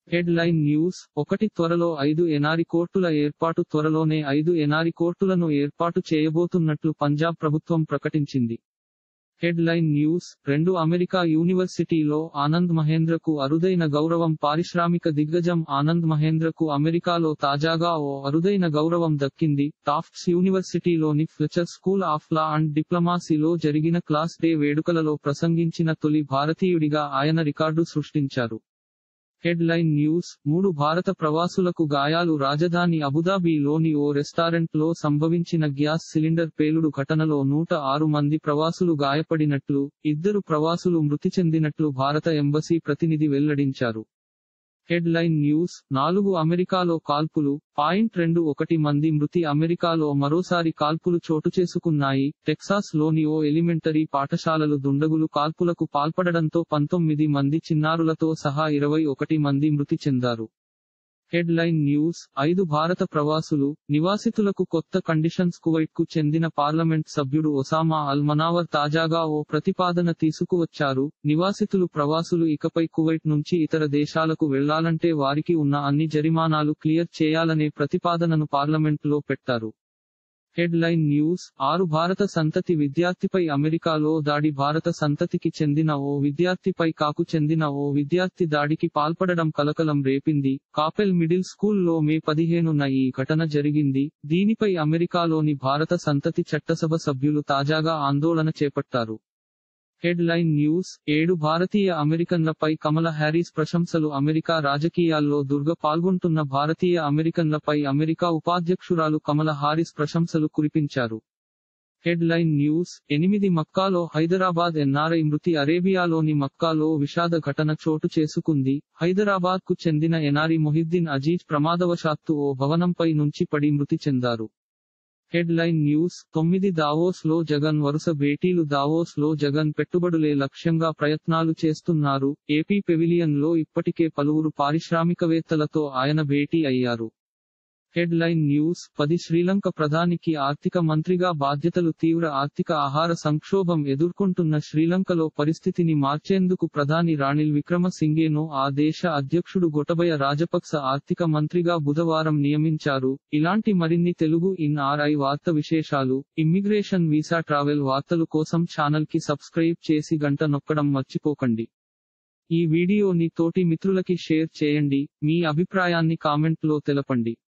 head headline news ఒకటి త్వరలో ఐదు ఎనారి కోర్టుల ఏర్పాటు త్వరలోనే ఐదు ఎనారి కోర్టులను ఏర్పాటు చేయబోతున్నట్లు పంజాబ్ ప్రభుత్వం ప్రకటించింది హెడ్ లైన్ న్యూస్ రెండు అమెరికా యూనివర్సిటీలో ఆనంద్ మహేంద్రకు అరుదైన గౌరవం పారిశ్రామిక దిగ్గజం ఆనంద్ మహేంద్రకు అమెరికాలో తాజాగా ఓ అరుదైన గౌరవం దక్కింది టాఫ్ట్స్ యూనివర్సిటీలోని Fletcher school of law and డిప్లొమాసీలో జరిగిన క్లాస్ డే వేడుకలలో ప్రసంగించిన తొలి భారతీయుడిగా ఆయన రికార్డు సృష్టించారు హెడ్ లైన్ న్యూస్ మూడు భారత ప్రవాసులకు గాయాలు రాజధాని అబుదాబిలోని ఓ రెస్టారెంట్ లో సంభవించిన గ్యాస్ సిలిండర్ పేలుడు ఘటనలో నూట ఆరు మంది ప్రవాసులు గాయపడినట్లు ఇద్దరు ప్రవాసులు మృతి చెందినట్లు భారత ఎంబసీ ప్రతినిధి వెల్లడించారు హెడ్ లైన్ న్యూస్ నాలుగు అమెరికాలో కాల్పులు పాయింట్ రెండు ఒకటి మంది మృతి అమెరికాలో మరోసారి కాల్పులు చోటు చేసుకున్నాయి టెక్సాస్ లోని ఓ ఎలిమెంటరీ పాఠశాలలు దుండగులు కాల్పులకు పాల్పడడంతో పంతొమ్మిది మంది చిన్నారులతో సహా ఇరవై ఒకటి మంది మృతి చెందారు హెడ్ లైన్ న్యూస్ ఐదు భారత ప్రవాసులు నివాసితులకు కొత్త కండిషన్స్ కువైట్ కు చెందిన పార్లమెంట్ సభ్యుడు ఒసామా అల్ మనావర్ తాజాగా ఓ ప్రతిపాదన తీసుకువచ్చారు నివాసితులు ప్రవాసులు ఇకపై కువైట్ నుంచి ఇతర దేశాలకు వెళ్లాలంటే వారికి ఉన్న అన్ని జరిమానాలు క్లియర్ చేయాలనే ప్రతిపాదనను పార్లమెంట్ లో పెట్టారు హెడ్ లైన్ న్యూస్ ఆరు భారత సంతతి విద్యార్థిపై అమెరికాలో దాడి భారత సంతతికి చెందిన ఓ విద్యార్థిపై కాకు చెందిన ఓ విద్యార్థి దాడికి పాల్పడడం కలకలం రేపింది కాపెల్ మిడిల్ స్కూల్లో మే పదిహేనున ఈ ఘటన జరిగింది దీనిపై అమెరికాలోని భారత సంతతి చట్టసభ సభ్యులు తాజాగా ఆందోళన చేపట్టారు హెడ్ లైన్ న్యూస్ ఏడు భారతీయ అమెరికన్లపై కమల హ్యారీస్ ప్రశంసలు అమెరికా రాజకీయాల్లో దుర్గ పాల్గొంటున్న భారతీయ అమెరికన్లపై అమెరికా ఉపాధ్యక్షురాలు కమల హారిస్ ప్రశంసలు కురిపించారు హెడ్ లైన్ న్యూస్ ఎనిమిది మక్కాలో హైదరాబాద్ ఎన్ఆర్ఐ మృతి అరేబియాలోని మక్కాలో విషాద ఘటన చోటు చేసుకుంది హైదరాబాద్ కు చెందిన ఎనారి మొహిద్దీన్ అజీజ్ ప్రమాదవశాత్తు ఓ భవనంపై నుంచి పడి మృతి చెందారు హెడ్ లైన్ న్యూస్ తొమ్మిది దావోస్ లో జగన్ వరుస భేటీలు దావోస్ లో జగన్ పెట్టుబడులే లక్ష్యంగా ప్రయత్నాలు చేస్తున్నారు ఏపీ పెవిలియన్ లో ఇప్పటికే పలువురు పారిశ్రామికవేత్తలతో ఆయన భేటీ అయ్యారు హెడ్ లైన్ న్యూస్ పది శ్రీలంక ప్రధానికి ఆర్థిక మంత్రిగా బాధ్యతలు తీవ్ర ఆర్థిక ఆహార సంక్షోభం ఎదుర్కొంటున్న శ్రీలంకలో పరిస్థితిని మార్చేందుకు ప్రధాని రాణిల్ విక్రమసింగేను ఆ దేశ అధ్యక్షుడు గొటబయ రాజపక్స ఆర్థిక మంత్రిగా బుధవారం నియమించారు ఇలాంటి మరిన్ని తెలుగు ఇన్ ఆర్ఐ వార్త విశేషాలు ఇమ్మిగ్రేషన్ వీసా ట్రావెల్ వార్తలు కోసం ఛానల్ కి సబ్స్క్రైబ్ చేసి గంట నొక్కడం మర్చిపోకండి ఈ వీడియోని తోటి మిత్రులకి షేర్ చేయండి మీ అభిప్రాయాన్ని కామెంట్ లో తెలపండి